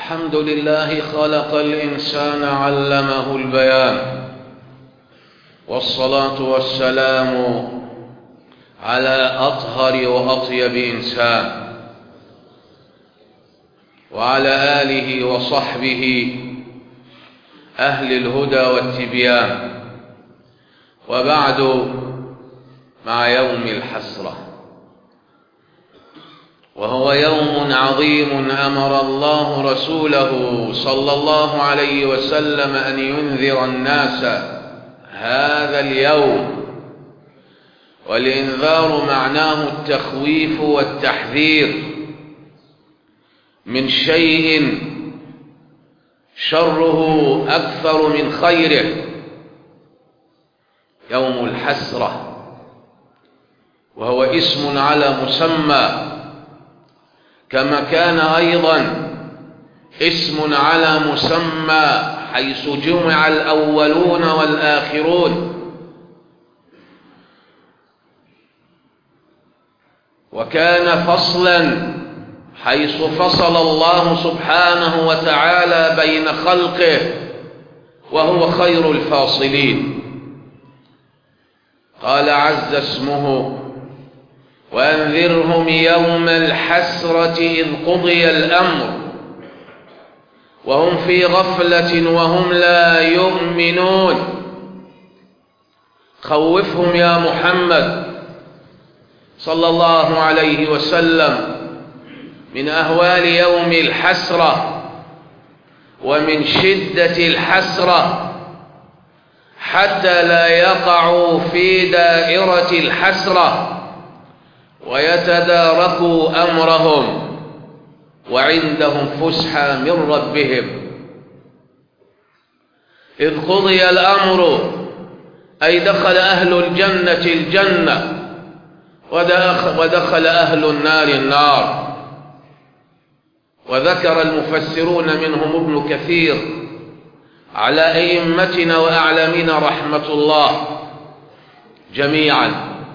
الحمد لله خلق الإنسان علمه البيان والصلاة والسلام على أطهر وأطيب إنسان وعلى آله وصحبه أهل الهدى والتبيان وبعد مع يوم الحسرة وهو يوم عظيم أمر الله رسوله صلى الله عليه وسلم أن ينذر الناس هذا اليوم والإنذار معناه التخويف والتحذير من شيء شره أكثر من خيره يوم الحسرة وهو اسم على مسمى كما كان أيضا اسم على مسمى حيث جمع الأولون والآخرون وكان فصلا حيث فصل الله سبحانه وتعالى بين خلقه وهو خير الفاصلين قال عز اسمه وأنذرهم يوم الحسرة إذ قضي الأمر وهم في غفلة وهم لا يؤمنون خوفهم يا محمد صلى الله عليه وسلم من أهوال يوم الحسرة ومن شدة الحسرة حتى لا يقعوا في دائرة الحسرة ويتداركوا أمرهم وعندهم فسحى من ربهم إذ قضي الأمر أي دخل أهل الجنة الجنة ودخل أهل النار النار وذكر المفسرون منهم ابن كثير على أئمتنا وأعلمنا رحمة الله جميعا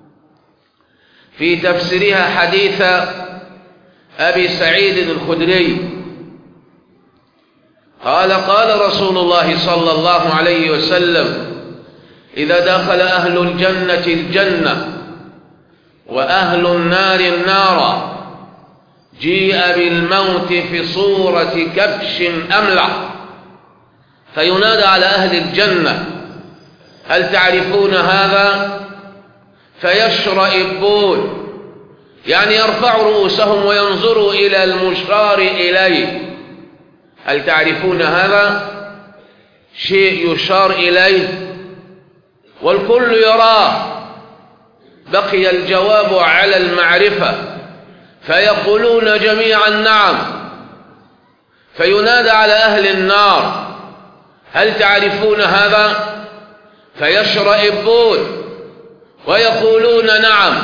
في تفسيرها حديث أبي سعيد الخدري قال قال رسول الله صلى الله عليه وسلم إذا دخل أهل الجنة الجنة وأهل النار النار جيء بالموت في صورة كبش أملح فينادى على أهل الجنة هل تعرفون هذا فيشرئبون يعني يرفعوا رؤوسهم وينظروا إلى المشار إليه هل تعرفون هذا شيء يشار إليه والكل يراه بقي الجواب على المعرفة فيقولون جميعا نعم فينادى على أهل النار هل تعرفون هذا فيشرئبون ويقولون نعم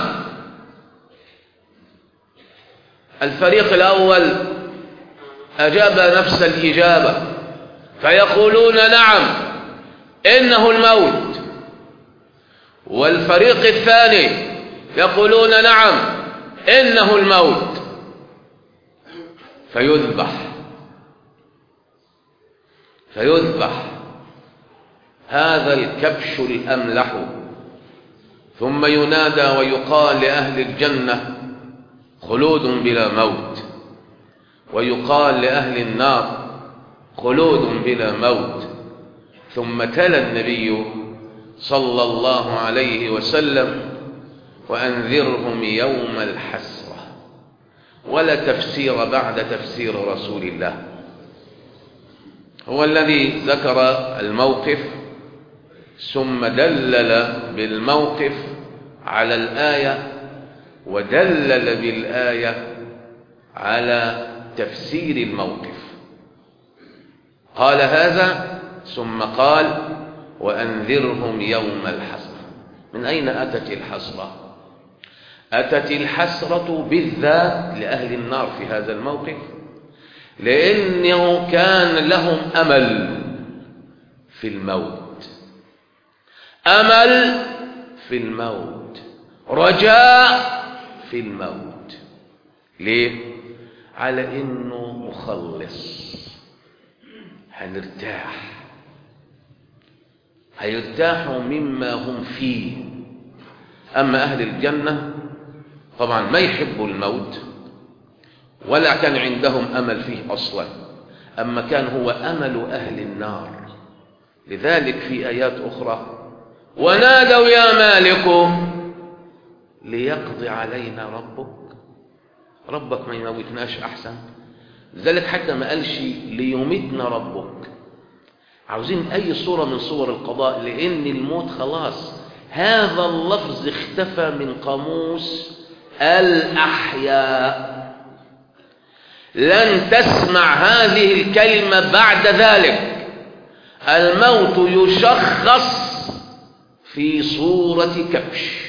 الفريق الأول أجاب نفس الإجابة فيقولون نعم إنه الموت والفريق الثاني يقولون نعم إنه الموت فيذبح فيذبح هذا الكبش الأملح ثم ينادى ويقال لأهل الجنة خلود بلا موت ويقال لأهل النار خلود بلا موت ثم تلا النبي صلى الله عليه وسلم وأنذرهم يوم الحسرة ولا تفسير بعد تفسير رسول الله هو الذي ذكر الموقف ثم دلل بالموقف على الآية ودلل بالآية على تفسير الموقف قال هذا ثم قال وأنذرهم يوم الحسرة من أين أتت الحسرة أتت الحسرة بالذات لأهل النار في هذا الموقف لأنه كان لهم أمل في الموت أمل في الموت رجاء في الموت ليه على انه مخلص هنرتاح هيرتاحوا مما هم فيه أما أهل الجنة طبعا ما يحبوا الموت ولا كان عندهم أمل فيه أصلا أما كان هو أمل أهل النار لذلك في آيات أخرى ونادوا يا مالك ليقضي علينا ربك ربك ما يموتناش أحسن لذلك حتى ما قالش ليمتنا ربك عاوزين أي صورة من صور القضاء لأن الموت خلاص هذا اللفظ اختفى من قاموس الأحياء لن تسمع هذه الكلمة بعد ذلك الموت يشخص في صورة كبش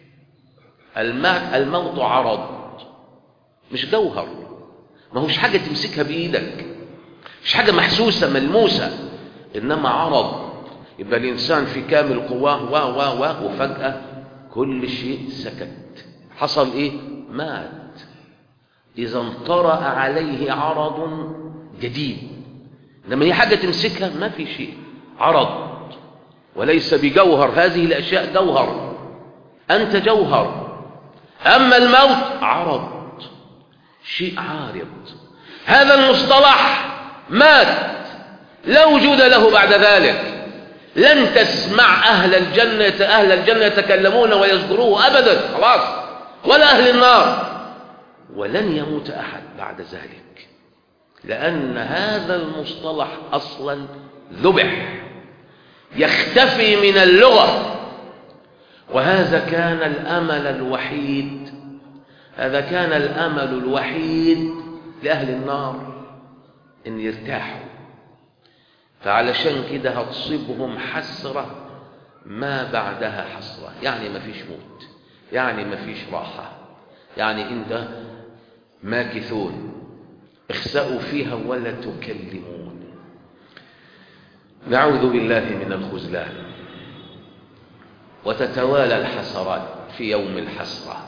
الموت عرض مش جوهر ما هوش حاجة تمسكها بإيدك مش حاجة محسوسة ملموسة إنما عرض يبقى الإنسان في كامل قواه و و و وفجأة كل شيء سكت حصل إيه؟ مات إذا انطرأ عليه عرض جديد لما هي حاجة تمسكها ما في شيء عرض وليس بجوهر هذه الأشياء جوهر أنت جوهر أما الموت عرض شيء عارض هذا المصطلح مات لا وجود له بعد ذلك لن تسمع أهل الجنة أهل الجنة يتكلمون ويذكروه أبدا خلاص ولا أهل النار ولن يموت أحد بعد ذلك لأن هذا المصطلح أصلا ذبح يختفي من اللغة وهذا كان الأمل الوحيد هذا كان الأمل الوحيد لأهل النار إن يرتاحوا فعلشان كده هتصيبهم حسرة ما بعدها حسرة يعني ما فيش موت يعني ما فيش راحة يعني انت ماكثون اخسأوا فيها ولا تكلمون نعوذ بالله من الخذلان وتتوالى الحسرات في يوم الحسرة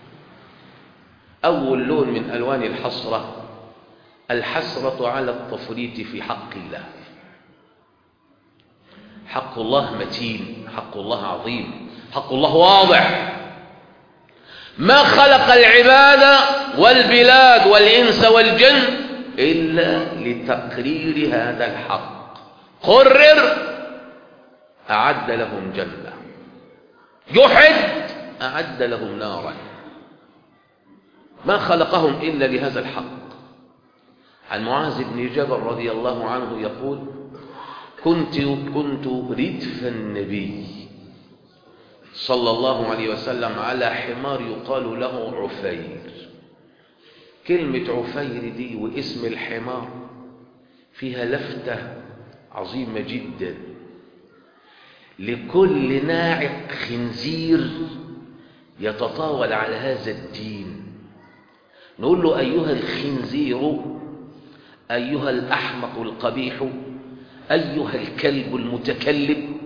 أول لون من ألوان الحسرة الحسرة على التفريط في حق الله حق الله متين حق الله عظيم حق الله واضح ما خلق العباد والبلاد والإنس والجن إلا لتقرير هذا الحق قرر أعد لهم جنة جحد أعد لهم نارا ما خلقهم إلا لهذا الحق عن معاذ بن جبل رضي الله عنه يقول كنت كنت ردف النبي صلى الله عليه وسلم على حمار يقال له عفير كلمة عفير دي واسم الحمار فيها لفتة عظيمة جدا لكل ناعق خنزير يتطاول على هذا الدين نقول له أيها الخنزير أيها الأحمق القبيح أيها الكلب المتكلم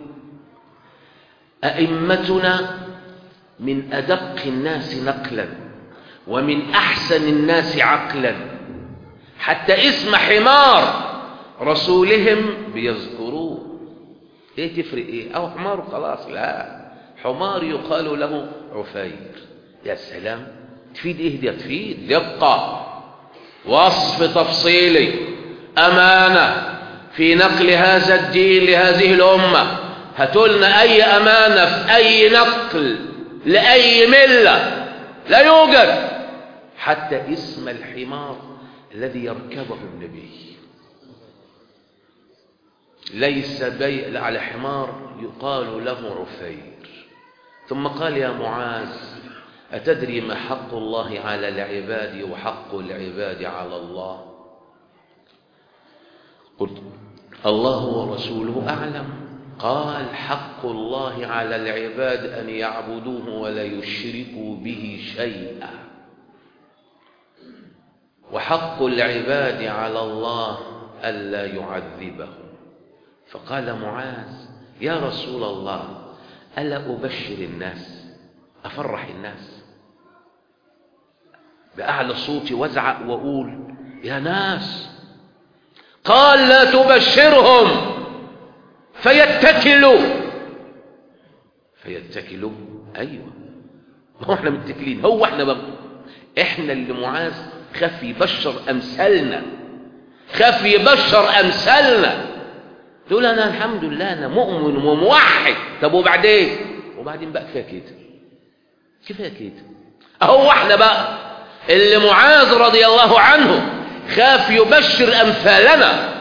أئمتنا من أدق الناس نقلا ومن أحسن الناس عقلا حتى اسم حمار رسولهم بيذكروه ايه تفرق ايه او حمار خلاص لا حمار يقال له عفير يا سلام تفيد ايه دي تفيد دقة وصف تفصيلي أمانة في نقل هذا الدين لهذه الأمة هتولنا أي أمانة في أي نقل لأي ملة لا يوجد حتى اسم الحمار الذي يركبه النبي ليس بي على حمار يقال له عفير ثم قال يا معاذ أتدري ما حق الله على العباد وحق العباد على الله قلت الله ورسوله أعلم قال حق الله على العباد أن يعبدوه ولا يشركوا به شيئا وحق العباد على الله ألا يعذبهم فقال معاذ يا رسول الله ألا أبشر الناس أفرح الناس بأعلى صوتي وازعق وأقول يا ناس قال لا تبشرهم فيتكلوا فيتكلوا ايوه ما هو احنا متكلين هو احنا بقى احنا اللي معاذ خاف يبشر امثالنا خاف يبشر امثالنا تقول انا الحمد لله انا مؤمن وموحد طب وبعدين وبعدين بقى كفايه كده كفايه كده اهو احنا بقى اللي معاذ رضي الله عنه خاف يبشر امثالنا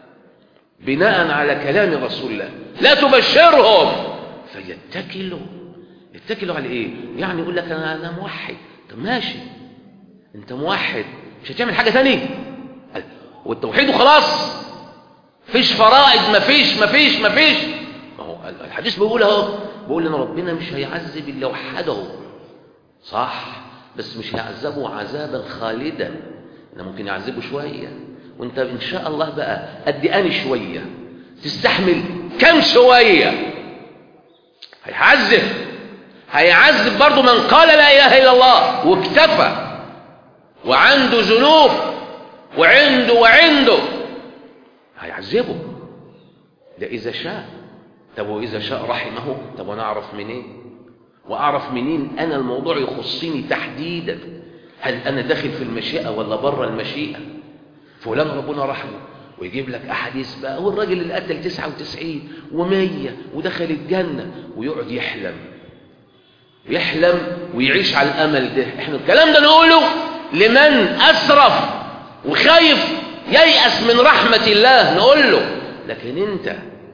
بناء على كلام رسول الله لا تبشرهم فيتكلوا يتكلوا على ايه يعني يقول لك انا انا موحد طب ماشي انت موحد مش هتعمل حاجه ثانيه والتوحيد وخلاص فيش فرائض مفيش مفيش مفيش ما هو الحديث بيقول اهو بيقول ان ربنا مش هيعذب الا وحده صح بس مش هيعذبه عذابا خالدا انا ممكن يعذبه شويه وانت ان شاء الله بقى قد اني شويه تستحمل كم شويه هيعذب هيعذب برضه من قال لا اله الا الله واكتفى وعنده ذنوب وعنده وعنده هيعذبه ده اذا شاء طب واذا شاء رحمه طب وانا اعرف منين واعرف منين انا الموضوع يخصني تحديدا هل انا داخل في المشيئه ولا بره المشيئه فلان ربنا رحمه ويجيب لك احاديث بقى والراجل اللي قتل 99 و100 ودخل الجنه ويقعد يحلم يحلم ويعيش على الامل ده احنا الكلام ده نقوله لمن اسرف وخايف ييأس من رحمه الله نقول له لكن انت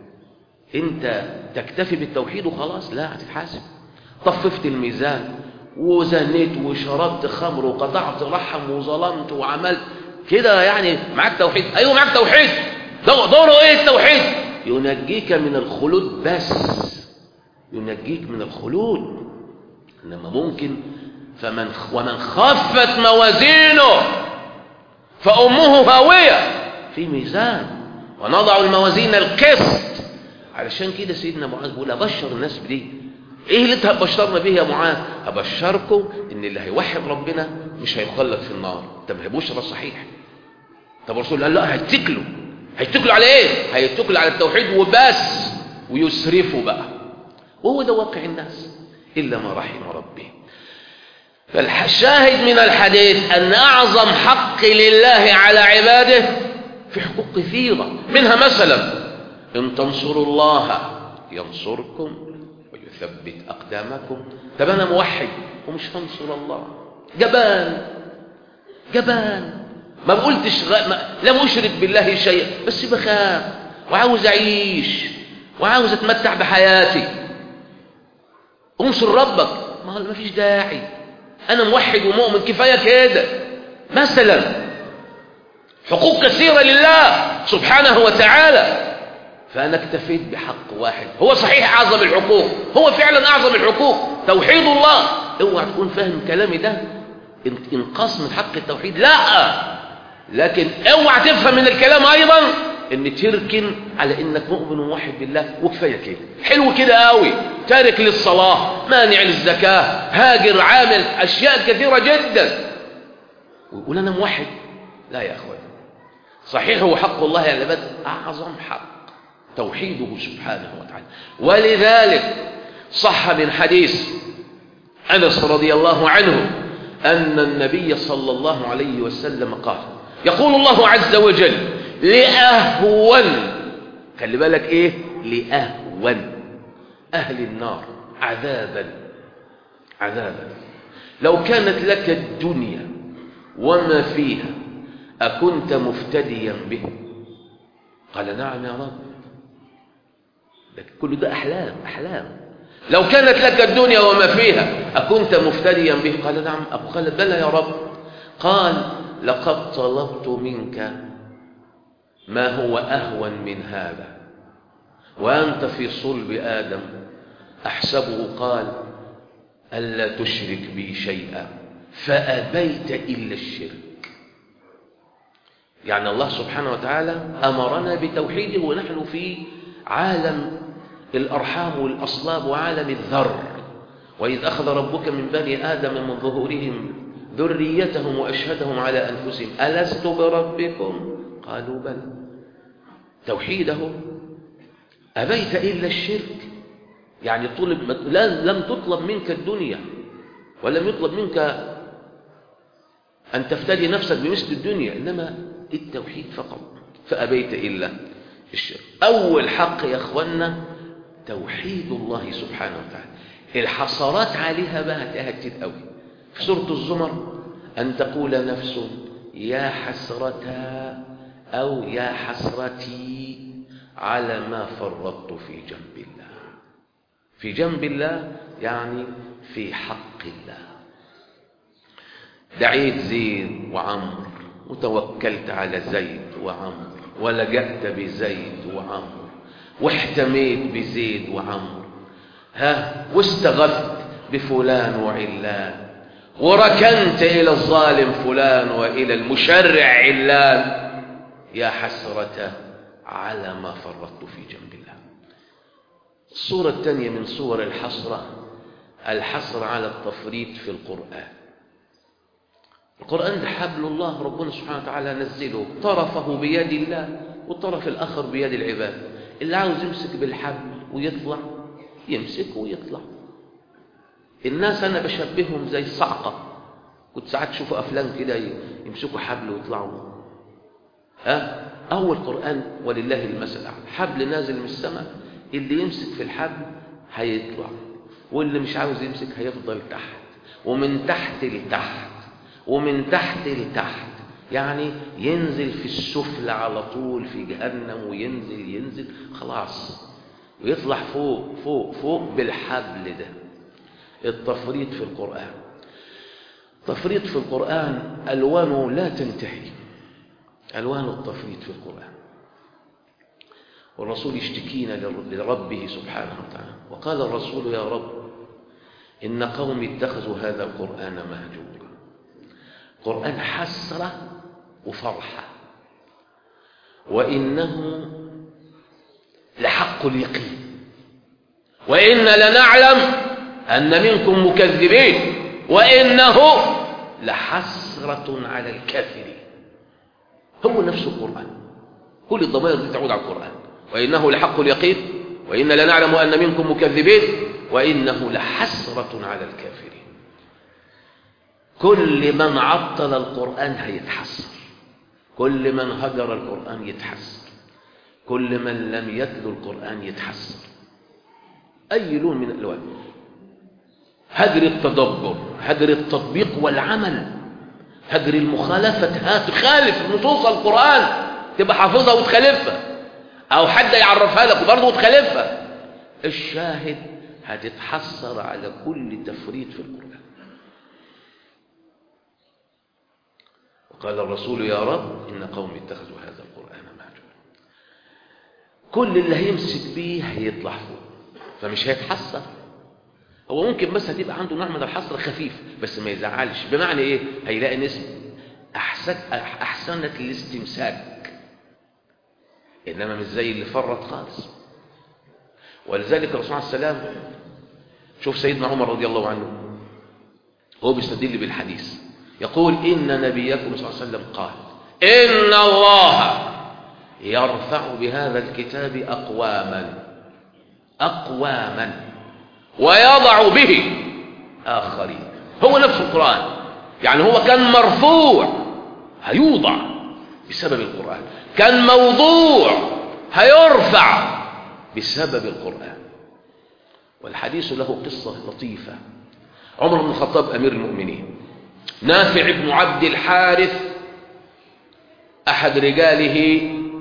انت تكتفي بالتوحيد وخلاص لا هتتحاسب طففت الميزان وزنيت وشربت خمر وقطعت رحم وظلمت وعملت كده يعني معاك توحيد ايوه معاك توحيد دوره ايه التوحيد ينجيك من الخلود بس ينجيك من الخلود انما ممكن فمن ومن خفت موازينه فامه هاويه في ميزان ونضع الموازين القسط علشان كده سيدنا معاذ بيقول ابشر الناس بدي ايه اللي انت هتبشرنا به يا معاذ ابشركم ان اللي هيوحد ربنا مش هيخلد في النار طب هي بشرى صحيح طب الرسول قال لا هيتكلوا هيتكلوا على ايه هيتكلوا على التوحيد وبس ويسرفوا بقى وهو ده واقع الناس الا ما رحم ربي فالشاهد من الحديث ان اعظم حق لله على عباده في حقوق كثيره منها مثلا ان تنصروا الله ينصركم ويثبت أقدامكم طب أنا موحد ومش هنصر الله جبان جبان ما قلتش غ... ما... لم أشرك بالله شيئا بس بخاف وعاوز أعيش وعاوز أتمتع بحياتي انصر ربك ما ما فيش داعي أنا موحد ومؤمن كفاية كده مثلا حقوق كثيرة لله سبحانه وتعالى فأنا اكتفيت بحق واحد هو صحيح أعظم الحقوق هو فعلا أعظم الحقوق توحيد الله اوعى تكون فاهم كلامي ده انقاص من حق التوحيد لا لكن اوعى تفهم من الكلام أيضا ان تركن على انك مؤمن وموحد بالله وكفايه كده حلو كده قوي تارك للصلاه مانع للزكاه هاجر عامل اشياء كثيره جدا ويقول انا موحد لا يا اخوان صحيح هو حق الله على العباد اعظم حق توحيده سبحانه وتعالى ولذلك صح من حديث أنس رضي الله عنه أن النبي صلى الله عليه وسلم قال يقول الله عز وجل لأهون خلي بالك إيه لأهون أهل النار عذابا عذابا لو كانت لك الدنيا وما فيها أكنت مفتديا به قال نعم يا رب لكن كل ده أحلام أحلام لو كانت لك الدنيا وما فيها أكنت مفتديا به قال نعم أبو خالد بلى يا رب قال لقد طلبت منك ما هو أهون من هذا وأنت في صلب آدم أحسبه قال ألا تشرك بي شيئا فأبيت إلا الشرك يعني الله سبحانه وتعالى أمرنا بتوحيده ونحن في عالم الأرحام والأصلاب وعالم الذر وإذ أخذ ربك من بني آدم من ظهورهم ذريتهم وأشهدهم على أنفسهم ألست بربكم قالوا بل توحيده أبيت إلا الشرك يعني طلب لم تطلب منك الدنيا ولم يطلب منك أن تفتدي نفسك بمثل الدنيا إنما التوحيد فقط فأبيت إلا الشرك أول حق يا أخوانا توحيد الله سبحانه وتعالى الحصرات عليها بقى هتلاقيها كتير قوي في سورة الزمر أن تقول نفس يا حسرتا أو يا حسرتي على ما فرطت في جنب الله في جنب الله يعني في حق الله دعيت زيد وعمر وتوكلت على زيد وعمر ولجأت بزيد وعمر واحتميت بزيد وعمر ها واستغثت بفلان وعلان وركنت إلى الظالم فلان وإلى المشرع علان يا حسرة على ما فرطت في جنب الله الصورة الثانية من صور الحسرة الحسرة على التفريط في القرآن القرآن ده حبل الله ربنا سبحانه وتعالى نزله طرفه بيد الله والطرف الآخر بيد العباد اللي عاوز يمسك بالحبل ويطلع يمسك ويطلع الناس أنا بشبههم زي الصعقة كنت ساعات تشوفوا أفلام كده يمسكوا حبل ويطلعوا ها أول قرآن ولله المثل الأعلى حبل نازل من السماء اللي يمسك في الحبل هيطلع واللي مش عاوز يمسك هيفضل تحت ومن تحت لتحت ومن تحت لتحت يعني ينزل في السفل على طول في جهنم وينزل ينزل خلاص ويطلع فوق فوق فوق بالحبل ده التفريط في القرآن تفريط في القرآن ألوانه لا تنتهي ألوان التفريط في القرآن والرسول يشتكينا لربه سبحانه وتعالى وقال الرسول يا رب إن قومي اتخذوا هذا القرآن مهجورا قرآن حسرة وفرحة وإنه لحق اليقين وإنا لنعلم أن منكم مكذبين وإنه لحسرة على الكافرين هو نفس القرآن كل الضمائر دي تعود على القرآن وإنه لحق اليقين وإنا لنعلم أن منكم مكذبين وإنه لحسرة على الكافرين كل من عطل القرآن هيتحسر كل من هجر القرآن يتحسر كل من لم يتلو القرآن يتحسر أي لون من الألوان هجر التدبر هجر التطبيق والعمل هجر المخالفة هتخالف نصوص القرآن تبقى حافظها وتخالفها أو حد يعرفها لك وبرضه وتخالفها الشاهد هتتحسر على كل تفريط في القرآن وقال الرسول يا رب إن قومي اتخذوا هذا القرآن مهجورا كل اللي هيمسك بيه هيطلع فوق فمش هيتحسر هو ممكن بس هتبقى عنده نوع من الحسرة خفيف بس ما يزعلش بمعنى ايه هيلاقي ناس أحسن أحسنت الاستمساك إنما مش زي اللي فرط خالص ولذلك الرسول عليه السلام شوف سيدنا عمر رضي الله عنه هو بيستدل بالحديث يقول إن نبيكم صلى الله عليه وسلم قال إن الله يرفع بهذا الكتاب أقواما أقواما ويضع به آخرين هو نفس القرآن يعني هو كان مرفوع هيوضع بسبب القرآن كان موضوع هيرفع بسبب القرآن والحديث له قصة لطيفة عمر بن الخطاب أمير المؤمنين نافع بن عبد الحارث أحد رجاله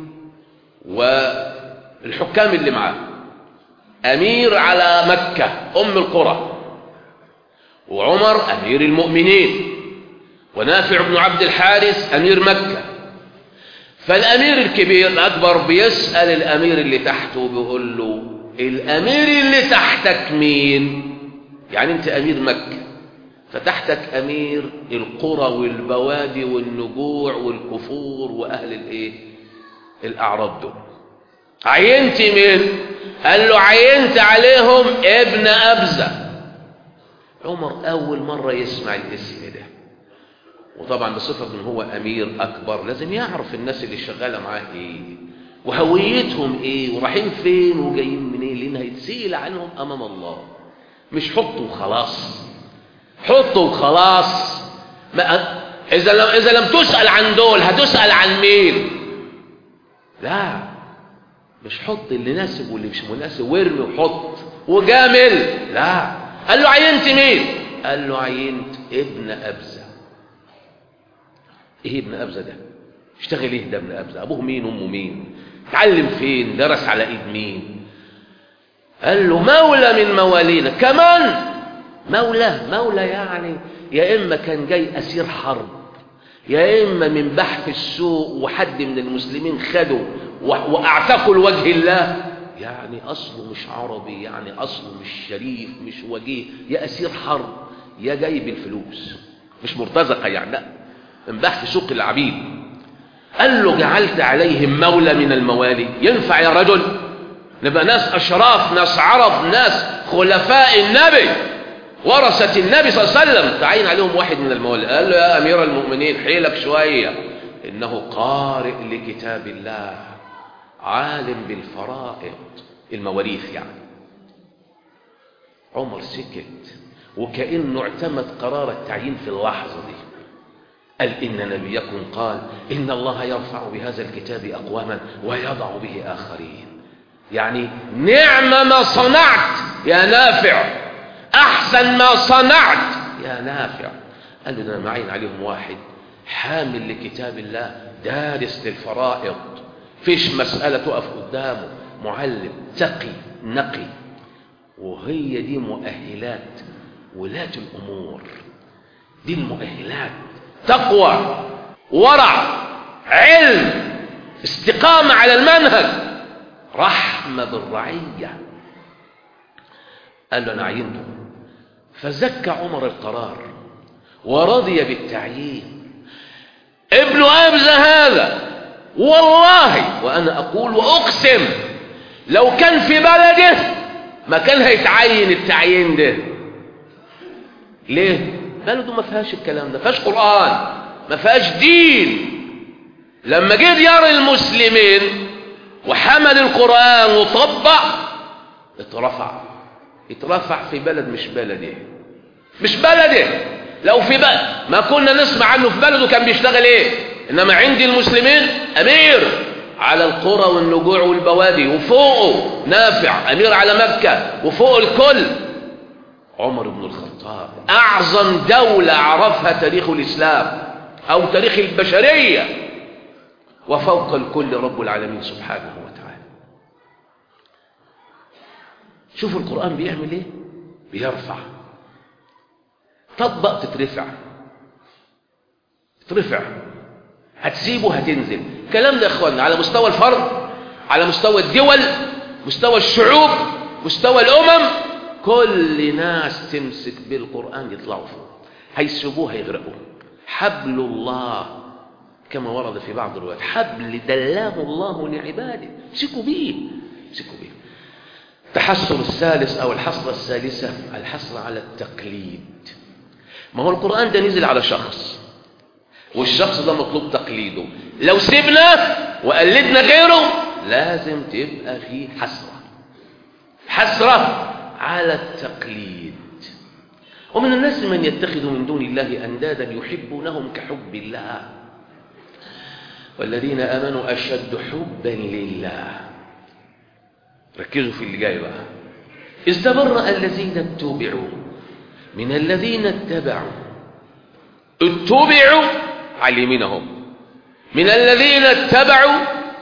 والحكام اللي معاه أمير على مكة أم القرى وعمر أمير المؤمنين ونافع بن عبد الحارث أمير مكة فالأمير الكبير الأكبر بيسأل الأمير اللي تحته بيقول له الأمير اللي تحتك مين يعني أنت أمير مكة فتحتك أمير القرى والبوادي والنجوع والكفور وأهل الإيه الأعراض دول عينت مين قال له عينت عليهم ابن أبزة عمر أول مرة يسمع الاسم ده وطبعا بصفة ان هو امير اكبر لازم يعرف الناس اللي شغالة معاه ايه وهويتهم ايه ورايحين فين وجايين منين لان هيتسئل عنهم امام الله مش حطوا وخلاص حطوا وخلاص ما اذا لم اذا لم تسال عن دول هتسال عن مين لا مش حط اللي ناسب واللي مش مناسب وارمي وحط وجامل لا قال له عينت مين قال له عينت ابن ابزه ايه ابن ابزه ده اشتغل ايه ده ابن ابزه ابوه مين امه مين اتعلم فين درس على ايد مين قال له مولى من موالينا كمان مولى مولى يعني يا اما كان جاي اسير حرب يا اما من بحث السوق وحد من المسلمين خده واعتقوا لوجه الله يعني اصله مش عربي يعني اصله مش شريف مش وجيه يا اسير حرب يا جاي بالفلوس مش مرتزقه يعني لا من بحث سوق العبيد قال له جعلت عليهم مولى من الموالي ينفع يا رجل نبقى ناس اشراف ناس عرب ناس خلفاء النبي ورثة النبي صلى الله عليه وسلم تعين عليهم واحد من الموالي قال له يا أمير المؤمنين حيلك شوية إنه قارئ لكتاب الله عالم بالفرائض المواريث يعني عمر سكت وكأنه اعتمد قرار التعيين في اللحظة دي قال إن نبيكم قال إن الله يرفع بهذا الكتاب أقواما ويضع به آخرين يعني نعم ما صنعت يا نافع أحسن ما صنعت يا نافع قال له ده أنا معين عليهم واحد حامل لكتاب الله دارس للفرائض فيش مسألة تقف قدامه معلم تقي نقي وهي دي مؤهلات ولاة الأمور دي المؤهلات تقوى ورع علم استقامة على المنهج رحمة بالرعية قال له أنا عينته فزكى عمر القرار ورضي بالتعيين ابن أبزة هذا والله وأنا أقول وأقسم لو كان في بلده ما كان هيتعين التعيين ده ليه بلده ما فيهاش الكلام ده فيهاش قرآن ما فيهاش دين لما جه ديار المسلمين وحمل القرآن وطبق اترفع اترفع في بلد مش بلده مش بلده لو في بلد ما كنا نسمع عنه في بلده كان بيشتغل ايه انما عند المسلمين امير على القرى والنجوع والبوادي وفوقه نافع امير على مكة وفوق الكل عمر بن الخطاب اعظم دولة عرفها تاريخ الاسلام او تاريخ البشرية وفوق الكل رب العالمين سبحانه وتعالى شوفوا القرآن بيعمل ايه بيرفع طبق تترفع ترفع هتسيبه هتنزل الكلام ده يا اخوانا على مستوى الفرد على مستوى الدول مستوى الشعوب مستوى الامم كل ناس تمسك بالقرآن يطلعوا فوق هيسيبوه هيغرقوا حبل الله كما ورد في بعض الروايات حبل دلاه الله لعباده امسكوا بيه امسكوا بيه التحسر الثالث او الحصرة الثالثة الحصر على التقليد ما هو القرآن ده نزل على شخص والشخص ده مطلوب تقليده لو سيبنا وقلدنا غيره لازم تبقى في حسرة حسرة على التقليد ومن الناس من يتخذ من دون الله أندادا يحبونهم كحب الله والذين آمنوا أشد حبا لله ركزوا في اللي جاي بقى استبرأ الذين اتبعوا من الذين اتبعوا اتبعوا علمينهم من الذين اتبعوا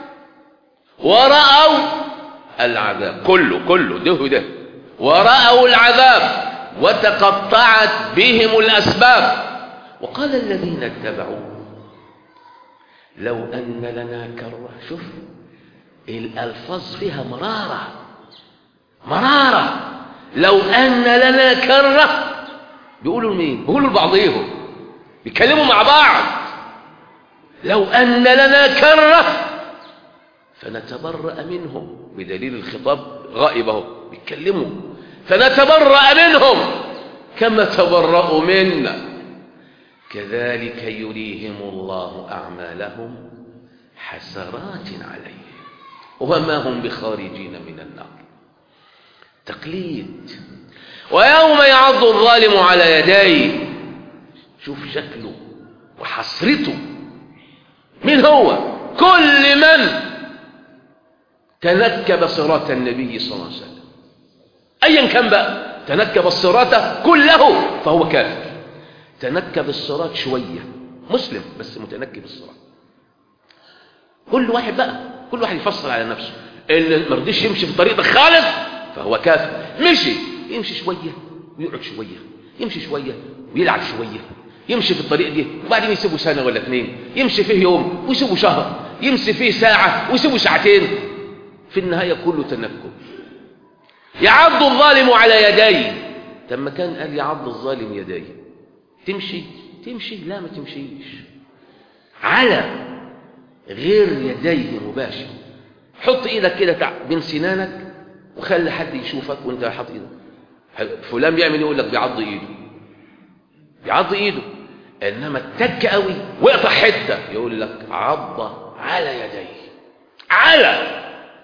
ورأوا العذاب كله كله ده ده ورأوا العذاب وتقطعت بهم الأسباب وقال الذين اتبعوا لو أن لنا كرة شوف الألفاظ فيها مرارة مرارة لو أن لنا كرة بيقولوا لمين بيقولوا لبعضهم بيتكلموا مع بعض لو أن لنا كرة فنتبرأ منهم بدليل الخطاب غائب اهو بيتكلموا فنتبرأ منهم كما تبرأوا منا كذلك يريهم الله أعمالهم حسرات عليهم وما هم بخارجين من النار تقليد ويوم يعض الظالم على يديه شوف شكله وحسرته من هو كل من تنكب صراط النبي صلى الله عليه وسلم ايا كان بقى تنكب الصراط كله فهو كافر تنكب الصراط شويه مسلم بس متنكب الصراط كل واحد بقى كل واحد يفصل على نفسه اللي ما رضيش يمشي في الطريق ده خالص فهو كافر مشي يمشي شويه ويقعد شويه يمشي شويه ويلعب شويه يمشي في الطريق دي وبعدين يسيبه سنه ولا اثنين يمشي فيه يوم ويسيبه شهر يمشي فيه ساعه ويسيبه ساعتين في النهايه كله تنكب يعض الظالم على يديه طب ما كان قال يعض الظالم يديه تمشي تمشي لا ما تمشيش على غير يديه مباشر حط ايدك كده بين سنانك وخلي حد يشوفك وانت حاط ايدك فلان بيعمل يقول لك بيعض ايده بيعض ايده انما اتك قوي وقطع حته يقول لك عض على يديه على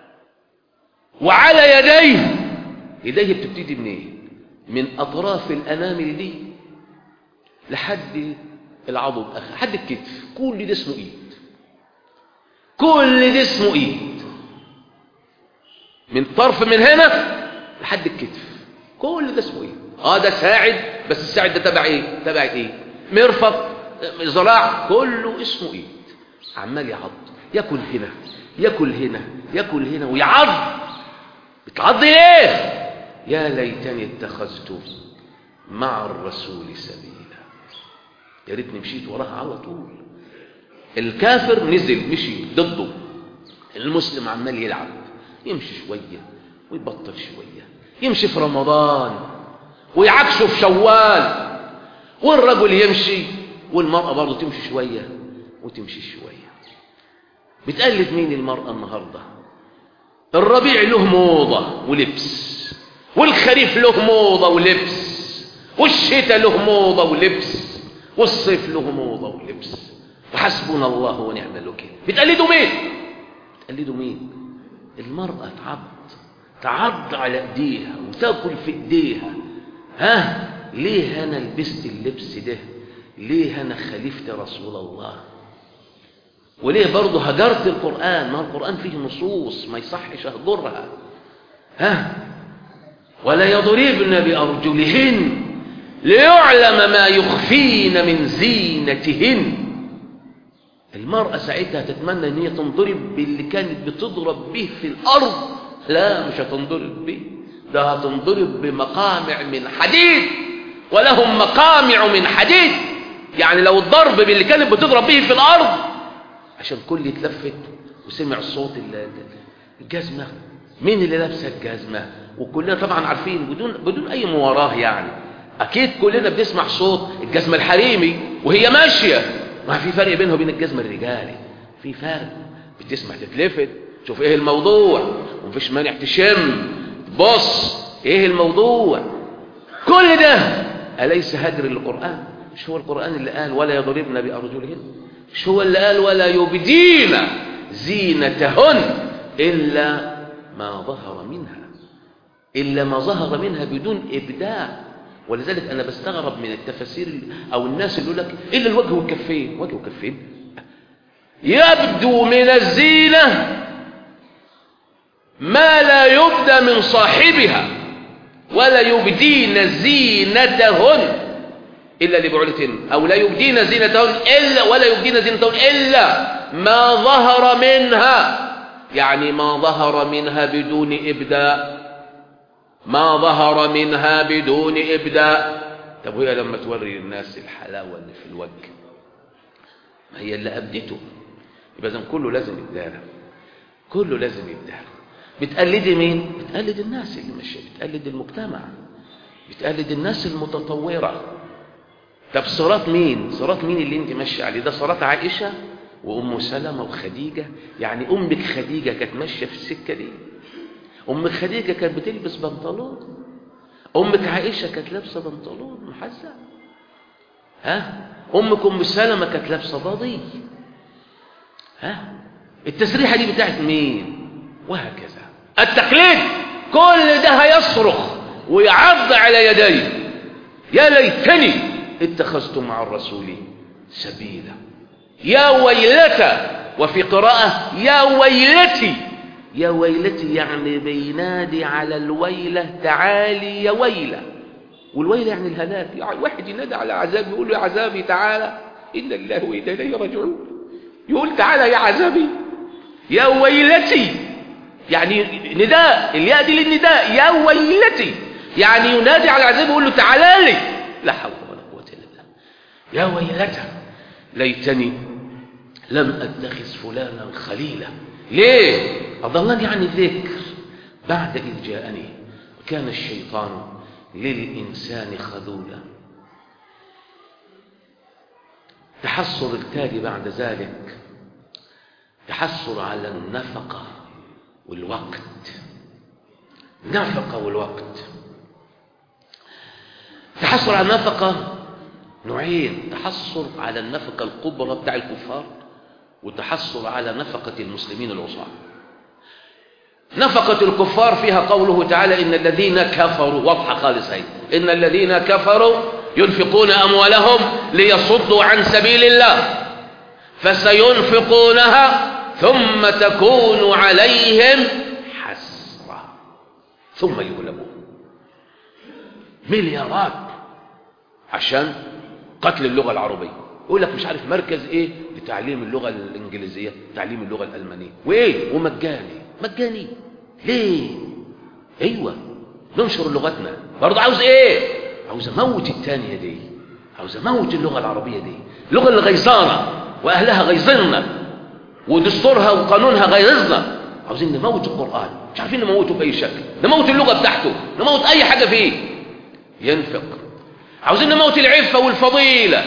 وعلى يديه ايديه بتبتدي منين من اطراف الانامل دي لحد العضد لحد الكتف كل ده اسمه ايد كل ده اسمه ايد من طرف من هنا لحد الكتف كل ده اسمه ايد اه ده ساعد بس الساعد ده تبع ايه تبع ايه مرفق ذراع كله اسمه ايد عمال يعض ياكل هنا ياكل هنا ياكل هنا ويعض بتعض ايه يا ليتني اتخذت مع الرسول سبيلا يا ريتني مشيت وراها على طول الكافر نزل مشي ضده المسلم عمال يلعب يمشي شوية ويبطل شوية يمشي في رمضان ويعكسه في شوال والرجل يمشي والمرأة برضه تمشي شوية وتمشي شوية بتقلد مين المرأة النهاردة الربيع له موضة ولبس والخريف له موضة ولبس والشتاء له موضة ولبس والصيف له موضة ولبس وحسبنا الله ونعم الوكيل بتقلدوا مين بتقلدوا مين المرأة تعض تعض على ايديها وتاكل في ايديها ها ليه انا لبست اللبس ده ليه انا خليفة رسول الله وليه برضه هجرت القرآن ما القرآن فيه نصوص ما يصحش اهجرها ها ولا يضربن بأرجلهن ليعلم ما يخفين من زينتهن المرأة ساعتها تتمنى ان هي تنضرب باللي كانت بتضرب به في الأرض لا مش هتنضرب به ده هتنضرب بمقامع من حديد ولهم مقامع من حديد يعني لو الضرب باللي كانت بتضرب به في الأرض عشان كل يتلفت وسمع صوت الجزمة مين اللي لابسه الجزمة وكلنا طبعا عارفين بدون بدون أي مواراه يعني أكيد كلنا بنسمع صوت الجزمة الحريمي وهي ماشية ما في فرق بينه وبين الجزمة الرجالي في فرق بتسمع تتلفت شوف ايه الموضوع ومفيش مانع تشم بص ايه الموضوع كل ده أليس هجر القرآن مش هو القرآن اللي قال ولا يضربن بأرجلهن مش هو اللي قال ولا يبدين زينتهن إلا ما ظهر منها إلا ما ظهر منها بدون إبداع ولذلك أنا بستغرب من التفاسير أو الناس اللي يقول لك إلا الوجه والكفين وجه وكفين يبدو من الزينة ما لا يبدى من صاحبها ولا يبدين زينتهن إلا لبعولتهن أو لا يبدين زينتهن إلا ولا يبدين زينتهن إلا ما ظهر منها يعني ما ظهر منها بدون إبداء ما ظهر منها بدون إبداء طب وهي لما توري للناس الحلاوة اللي في الوجه ما هي اللي أبدته يبقى إذن كله لازم يبدأ كله لازم يبدأ بتقلدي مين؟ بتقلد الناس اللي ماشيه بتقلد المجتمع بتقلد الناس المتطورة طب صراط مين؟ صراط مين اللي انت ماشيه عليه؟ ده صراط عائشة وأم سلمة وخديجة يعني أمك خديجة كانت ماشية في السكة دي أم خديجة كانت بتلبس بنطلون أمك عائشة كانت لابسة بنطلون محزق ها أمك أم سلمة كانت لابسة ضاضي ها التسريحة دي بتاعت مين وهكذا التقليد كل ده هيصرخ ويعض على يديه يا ليتني اتخذت مع الرسول سبيلا يا ويلتى وفي قراءة يا ويلتي يا ويلتي يعني بينادي على الويلة تعالي يا ويلة والويلة يعني الهلاك يعني واحد ينادي على عذاب يقول له يا عذابي تعالى إن الله وإنا إليه راجعون يقول تعالى يا عذابي يا ويلتي يعني نداء الياء دي للنداء يا ويلتي يعني ينادي على العذاب يقول له تعالى لي لا حول ولا قوة إلا بالله يا ويلتى ليتني لم أتخذ فلانا خليلا ليه أضلني عن الذكر بعد إذ جاءني كان الشيطان للإنسان خذولا تحسر التالي بعد ذلك تحسر على النفقة والوقت النفقة والوقت تحسر على النفقة نوعين تحسر على النفقة الكبرى بتاع الكفار وتحسر على نفقة المسلمين العصاة نفقة الكفار فيها قوله تعالى إن الذين كفروا واضحة خالص هي إن الذين كفروا ينفقون أموالهم ليصدوا عن سبيل الله فسينفقونها ثم تكون عليهم حسرة ثم يغلبون مليارات عشان قتل اللغة العربية يقول لك مش عارف مركز ايه لتعليم اللغة الانجليزية تعليم اللغة الالمانية وايه ومجاني مجاني ليه ايوه ننشر لغتنا برضه عاوز ايه عاوز اموت التانية دي عاوز اموت اللغة العربية دي اللغة اللي غيظانة واهلها غيظنا ودستورها وقانونها غيظنا عاوزين نموت القرآن مش عارفين نموته بأي شكل نموت اللغة بتاعته نموت أي حاجة فيه ينفق عاوزين نموت العفة والفضيلة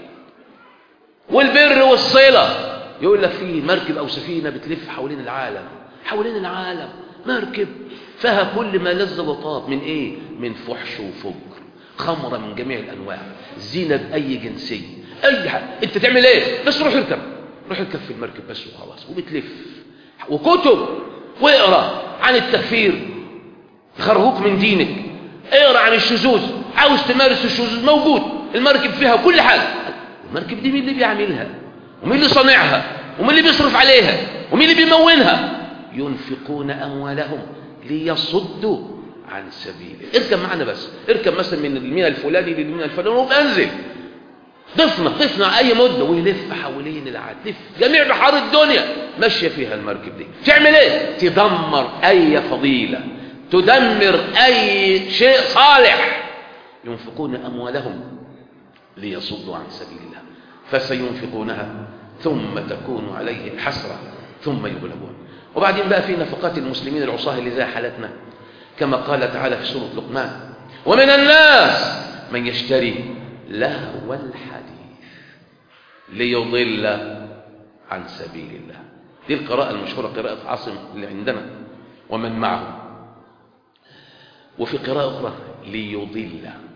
والبر والصلة يقول لك في مركب أو سفينة بتلف حوالين العالم حوالين العالم مركب فيها كل ما لذ وطاب من ايه من فحش وفجر خمرة من جميع الأنواع زينة بأي جنسية أي حاجة أنت تعمل إيه بس روح اركب روح اركب في المركب بس وخلاص وبتلف وكتب واقرا عن التكفير يخرجوك من دينك اقرا عن الشذوذ عاوز تمارس الشذوذ موجود المركب فيها كل حاجة المركب دي مين اللي بيعملها ومين اللي صانعها ومين اللي بيصرف عليها ومين اللي بيمونها ينفقون أموالهم ليصدوا عن سبيله اركب معنا بس اركب مثلا من المينا الفلاني للمينا الفلاني وانزل ضفنا ضفنا اي مده ويلف حوالين العالم لف جميع بحار الدنيا ماشيه فيها المركب دي تعمل ايه تدمر اي فضيله تدمر اي شيء صالح ينفقون اموالهم ليصدوا عن سبيل الله فسينفقونها ثم تكون عليه حسره ثم يغلبون وبعدين بقى في نفقات المسلمين العصاه اللي زي حالتنا كما قال تعالى في سوره لقمان ومن الناس من يشتري لهو الحديث ليضل عن سبيل الله دي القراءة المشهورة قراءة عاصم اللي عندنا ومن معه وفي قراءة أخرى ليضل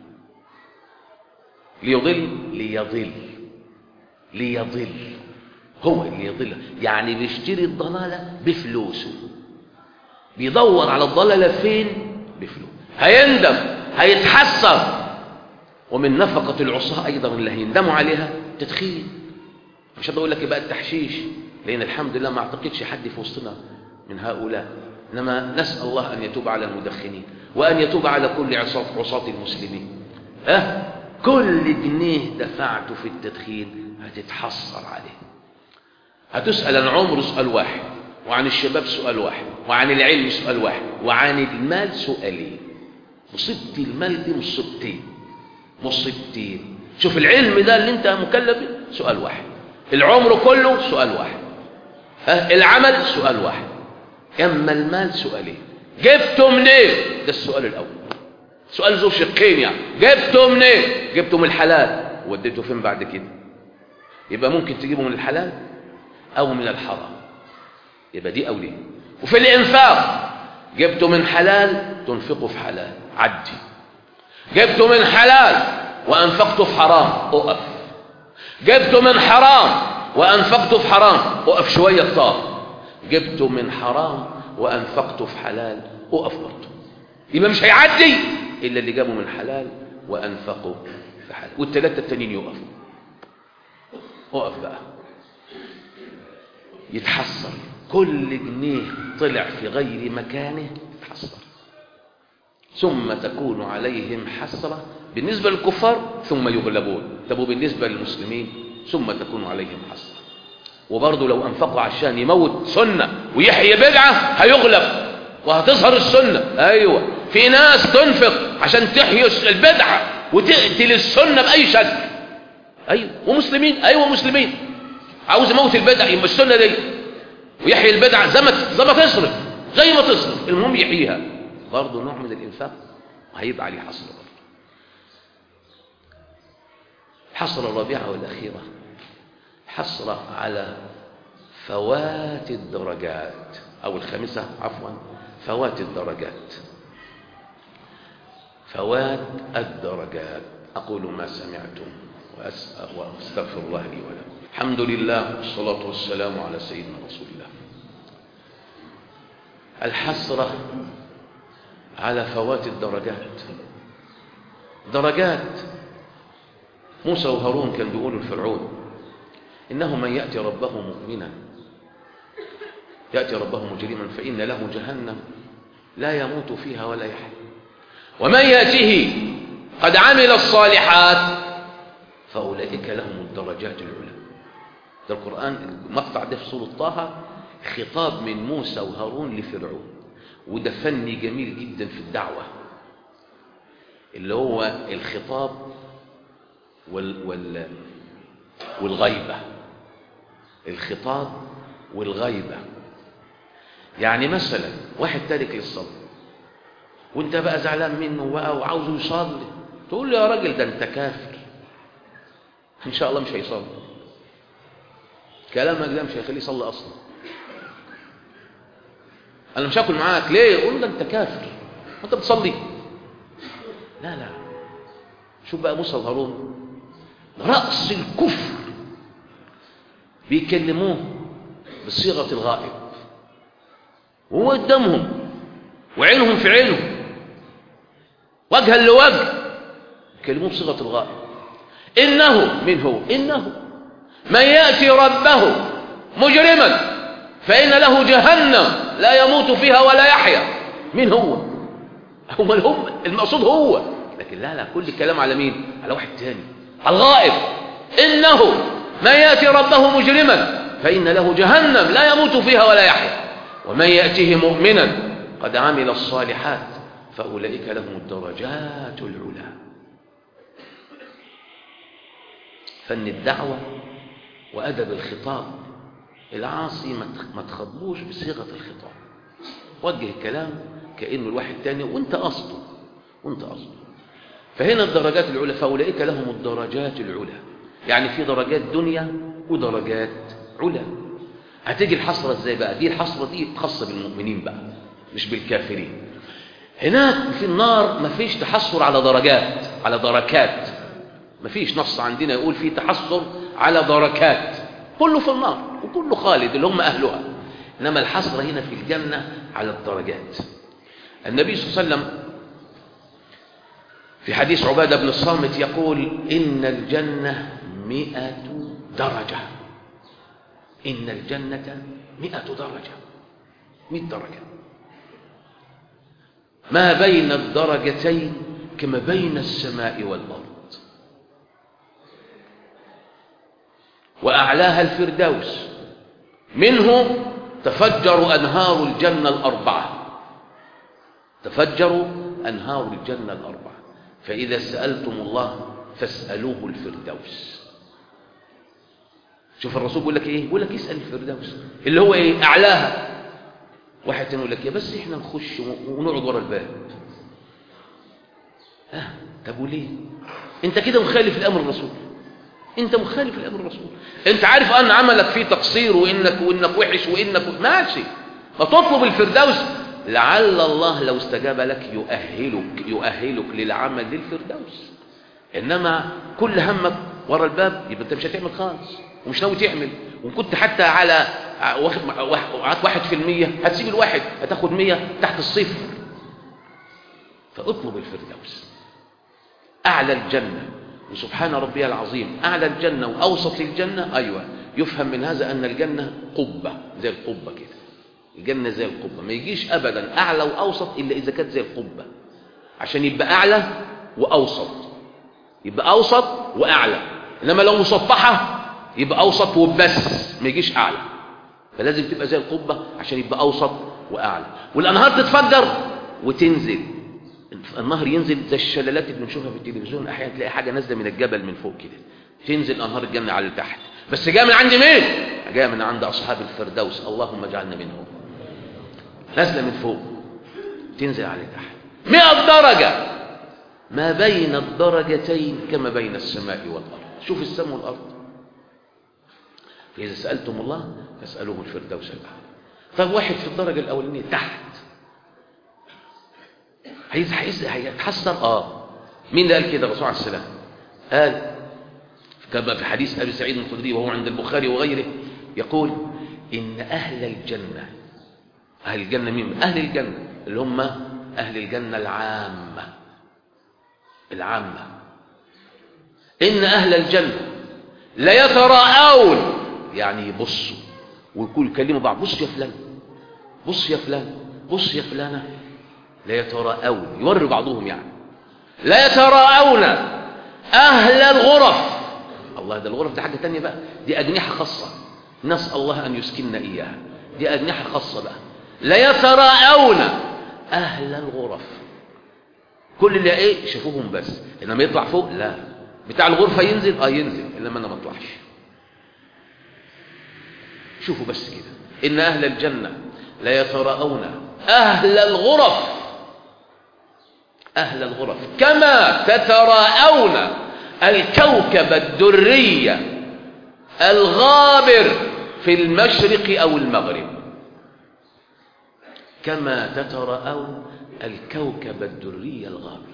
ليضل ليضل ليضل هو اللي يضل يعني بيشتري الضلالة بفلوسه بيدور على الضلالة فين بفلوس هيندم هيتحسر ومن نفقة العصاة أيضا اللي هيندموا عليها تدخين مش هقول لك بقى التحشيش لأن الحمد لله ما أعتقدش حد في وسطنا من هؤلاء إنما نسأل الله أن يتوب على المدخنين وأن يتوب على كل عصاة, عصاة المسلمين أه؟ كل جنيه دفعته في التدخين هتتحصر عليه هتسأل عن عمر سؤال واحد وعن الشباب سؤال واحد وعن العلم سؤال واحد وعن المال سؤالين مصيبتي المال دي مصيبتين مصيبتين شوف العلم ده اللي انت مكلف سؤال واحد العمر كله سؤال واحد ها العمل سؤال واحد اما المال سؤالين جبته منين ده السؤال الاول سؤال ذو شقين يعني جبته منين جبته من الحلال وديته فين بعد كده يبقى ممكن تجيبه من الحلال او من الحرام يبقى دي اوليه وفي الانفاق جبته من حلال تنفقه في حلال عدي جبته من حلال وانفقته في حرام اقف جبت من حرام وأنفقت في حرام أقف شوية اختار جبت من حرام وأنفقت في حلال أقف برضه يبقى مش هيعدي إلا اللي جابه من حلال وأنفقوا في حلال والثلاثة التانيين يقفوا أقف بقى يتحسر كل جنيه طلع في غير مكانه يتحسر ثم تكون عليهم حسرة بالنسبة للكفار ثم يغلبون طب وبالنسبة للمسلمين ثم تكون عليهم حسرة وبرضه لو أنفقوا عشان يموت سنة ويحيي بدعة هيغلب وهتظهر السنة أيوة في ناس تنفق عشان تحيي البدعة وتقتل السنة بأي شكل أيوة ومسلمين أيوة مسلمين عاوز يموت البدع يبقى السنة دي ويحيي البدعة زي ما زي ما تصرف زي ما تصرف المهم يحييها برضه نوع من الإنفاق وهيبقى عليه حصر برضه حصر الرابعة والأخيرة حصر على فوات الدرجات أو الخامسة عفوا فوات الدرجات فوات الدرجات أقول ما سمعتم وأسأل وأستغفر الله لي ولكم الحمد لله والصلاة والسلام على سيدنا رسول الله الحسرة على فوات الدرجات درجات موسى وهارون كان بيقولوا لفرعون إنه من يأتي ربه مؤمنا يأتي ربه مجرما فإن له جهنم لا يموت فيها ولا يحيا ومن يأته قد عمل الصالحات فأولئك لهم الدرجات العلى ده القرآن المقطع ده في سورة طه خطاب من موسى وهارون لفرعون وده فن جميل جدا في الدعوة اللي هو الخطاب وال وال والغيبة الخطاب والغيبة يعني مثلا واحد تارك للصلاة وانت بقى زعلان منه بقى وعاوزه يصلي تقول له يا راجل ده انت كافر ان شاء الله مش هيصلي كلامك ده مش هيخليه يصلي اصلا انا مش هاكل معاك ليه يقول ده انت كافر وانت بتصلي لا لا شوف بقى موسى وهارون رأس الكفر بيكلموه بصيغة الغائب وهو قدامهم وعينهم في عينه وجها لوجه يكلموه بصيغة الغائب إنه من هو إنه من يأتي ربه مجرما فإن له جهنم لا يموت فيها ولا يحيا مين هو هم هم المقصود هو لكن لا لا كل الكلام على مين على واحد تاني على الغائب إنه من يأتي ربه مجرما فإن له جهنم لا يموت فيها ولا يحيا ومن يأته مؤمنا قد عمل الصالحات فأولئك لهم الدرجات العلى فن الدعوة وأدب الخطاب العاصي ما تخاطبوش بصيغة الخطاب وجه الكلام كأنه الواحد تاني وانت قصده وانت قصده فهنا الدرجات العلى فأولئك لهم الدرجات العلى يعني في درجات دنيا ودرجات علا هتيجي الحصرة ازاي بقى دي الحصرة دي خاصة بالمؤمنين بقى مش بالكافرين هناك في النار مفيش تحصر على درجات على دركات مفيش نص عندنا يقول في تحصر على دركات كله في النار وكله خالد اللي هم أهلها إنما الحصر هنا في الجنة على الدرجات النبي صلى الله عليه وسلم في حديث عبادة بن الصامت يقول إن الجنة مئة درجة إن الجنة مئة درجة مئة درجة ما بين الدرجتين كما بين السماء والأرض وأعلاها الفردوس منه تفجر أنهار الجنة الأربعة تفجر أنهار الجنة الأربعة فإذا سألتم الله فاسألوه الفردوس شوف الرسول بيقول لك ايه بيقول لك اسأل الفردوس اللي هو ايه اعلاها واحد تاني يقول لك يا بس احنا نخش ونقعد ورا الباب اه طب وليه انت كده مخالف لامر الرسول انت مخالف لامر الرسول انت عارف ان عملك فيه تقصير وانك وانك وحش وانك ماشي فتطلب الفردوس لعل الله لو استجاب لك يؤهلك يؤهلك للعمل للفردوس انما كل همك ورا الباب يبقى انت مش هتعمل خالص ومش ناوي تعمل وكنت حتى على واخد معاك واحد في المية هتسيب الواحد هتاخد مية تحت الصفر فاطلب الفردوس أعلى الجنة وسبحان ربي العظيم أعلى الجنة وأوسط الجنة أيوة يفهم من هذا أن الجنة قبة زي القبة كده الجنة زي القبة ما يجيش أبدا أعلى وأوسط إلا إذا كانت زي القبة عشان يبقى أعلى وأوسط يبقى أوسط وأعلى إنما لو مسطحة يبقى أوسط وبس ما يجيش أعلى فلازم تبقى زي القبة عشان يبقى أوسط وأعلى والأنهار تتفجر وتنزل النهر ينزل زي الشلالات اللي بنشوفها في التلفزيون أحيانا تلاقي حاجة نازلة من الجبل من فوق كده تنزل أنهار الجنة على تحت بس جاء من عند مين؟ جاء من عند أصحاب الفردوس اللهم اجعلنا منهم نازلة من فوق تنزل على تحت مئة درجة ما بين الدرجتين كما بين السماء والأرض شوف السماء والأرض فإذا سألتم الله فاسألوه الفردوس الأعلى طب واحد في الدرجة الأولانية تحت هيز هيتحسر اه مين اللي قال كده الرسول عليه السلام قال كما في حديث ابي سعيد الخدري وهو عند البخاري وغيره يقول ان اهل الجنه اهل الجنه مين اهل الجنه اللي هم اهل الجنه العامه العامه ان اهل الجنه لا يتراءون يعني يبصوا ويقولوا يكلموا بعض بص يا فلان بص يا فلان بص يا فلانه لا يتراءون يوروا بعضهم يعني لا يتراءون أهل الغرف الله ده الغرف دي حاجة تانية بقى دي أجنحة خاصة نسأل الله أن يسكننا إياها دي أجنحة خاصة بقى لا يتراءون أهل الغرف كل اللي إيه شافوهم بس إنما يطلع فوق لا بتاع الغرفة ينزل آه ينزل إنما أنا ما أطلعش شوفوا بس كده إن أهل الجنة لا يتراءون أهل الغرف أهل الغرف كما تتراءون الكوكب الدري الغابر في المشرق أو المغرب كما تتراءون الكوكب الدري الغابر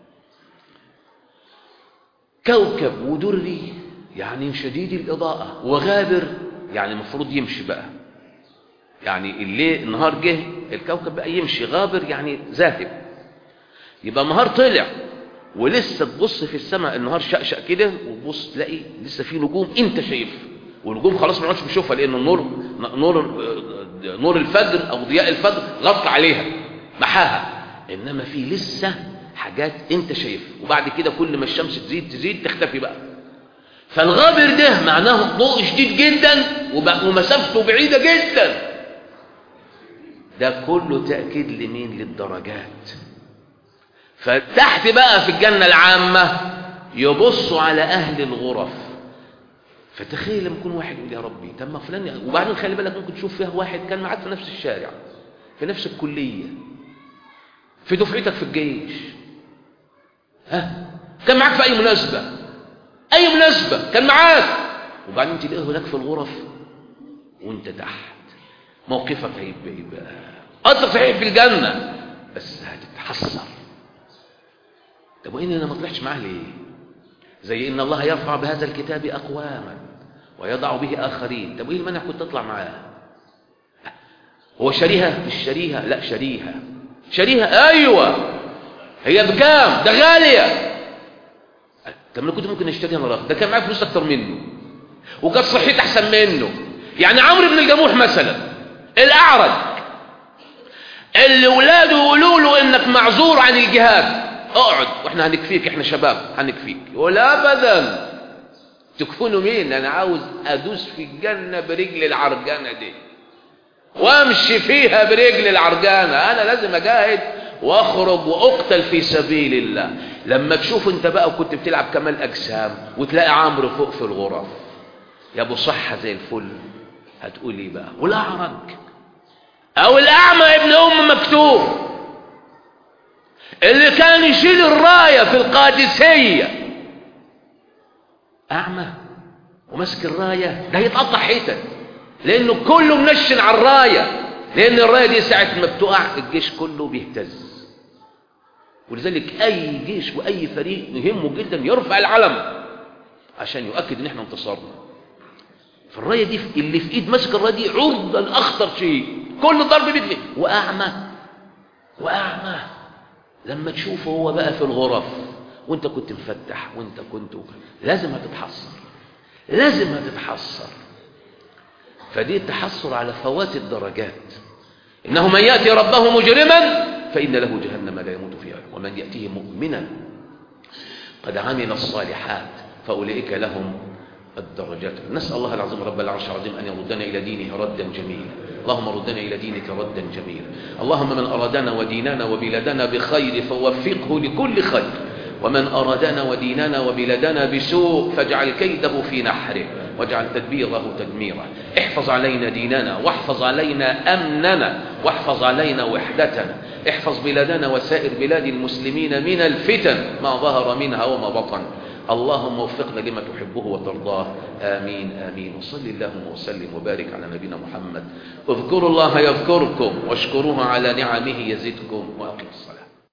كوكب ودري يعني شديد الإضاءة وغابر يعني المفروض يمشي بقى يعني الليل النهار جه الكوكب بقى يمشي غابر يعني ذاهب يبقى النهار طلع ولسه تبص في السماء النهار شقشق كده وتبص تلاقي لسه في نجوم انت شايفها والنجوم خلاص ما نقعدش بنشوفها لان النور نور نور الفجر او ضياء الفجر غطى عليها محاها انما في لسه حاجات انت شايفها وبعد كده كل ما الشمس تزيد تزيد تختفي بقى فالغابر ده معناه ضوء شديد جدا ومسافته بعيده جدا ده كله تاكيد لمين للدرجات فتحت بقى في الجنة العامة يبصوا على أهل الغرف فتخيل لما يكون واحد يقول يا ربي طب ما فلان وبعدين خلي بالك ممكن تشوف فيها واحد كان معاك في نفس الشارع في نفس الكلية في دفعتك في الجيش ها كان معاك في أي مناسبة أي مناسبة كان معاك وبعدين تلاقيه هناك في الغرف وانت تحت موقفك هيبقى يبقى أنت صحيح في الجنة بس هتتحسر طب وإن أنا ما طلعتش معاه ليه زي إن الله يرفع بهذا الكتاب أقواما ويضع به آخرين طب وإيه المانع كنت أطلع معاه هو شاريها مش شاريها لا شاريها شاريها أيوة هي بكام ده غالية طب أنا كنت ممكن أشتريها مرة ده كان معايا فلوس أكتر منه وكانت صحتي أحسن منه يعني عمرو بن الجموح مثلا الأعرج اللي ولاده يقولوا له إنك معذور عن الجهاد اقعد واحنا هنكفيك احنا شباب هنكفيك يقول ابدا تكونوا مين انا عاوز ادوس في الجنة برجل العرجانة دي وامشي فيها برجل العرجانة انا لازم اجاهد واخرج واقتل في سبيل الله لما تشوف انت بقى وكنت بتلعب كمال اجسام وتلاقي عمرو فوق في الغرف يا ابو صحة زي الفل هتقول ايه بقى والاعرج او الاعمى ابن ام مكتوب اللي كان يشيل الراية في القادسية أعمى وماسك الراية ده يتقطع حتت لأنه كله منشن على الراية لأن الراية دي ساعة ما بتقع الجيش كله بيهتز ولذلك أي جيش وأي فريق يهمه جدا يرفع العلم عشان يؤكد ان احنا انتصرنا فالرايه دي اللي في ايد ماسك الرايه دي عرضه لاخطر شيء كل ضرب بيدفع واعمى واعمى لما تشوفه هو بقى في الغرف وانت كنت مفتح وانت كنت لازم هتتحسر لازم هتتحسر فدي التحسر على فوات الدرجات إنه من يأتي ربه مجرما فإن له جهنم لا يموت فيها ومن يأتيه مؤمنا قد عمل الصالحات فأولئك لهم الدرجات نسأل الله العظيم رب العرش العظيم أن يردنا إلى دينه ردا جميلا اللهم ردنا إلى دينك ردا جميلا اللهم من أرادنا وديننا وبلادنا بخير فوفقه لكل خير ومن أرادنا وديننا وبلادنا بسوء فاجعل كيده في نحره واجعل تدبيره تدميره احفظ علينا ديننا واحفظ علينا أمننا واحفظ علينا وحدتنا احفظ بلادنا وسائر بلاد المسلمين من الفتن ما ظهر منها وما بطن اللهم وفقنا لما تحبه وترضاه آمين آمين وصل اللهم وسلم وبارك على نبينا محمد اذكروا الله يذكركم واشكروه على نعمه يزدكم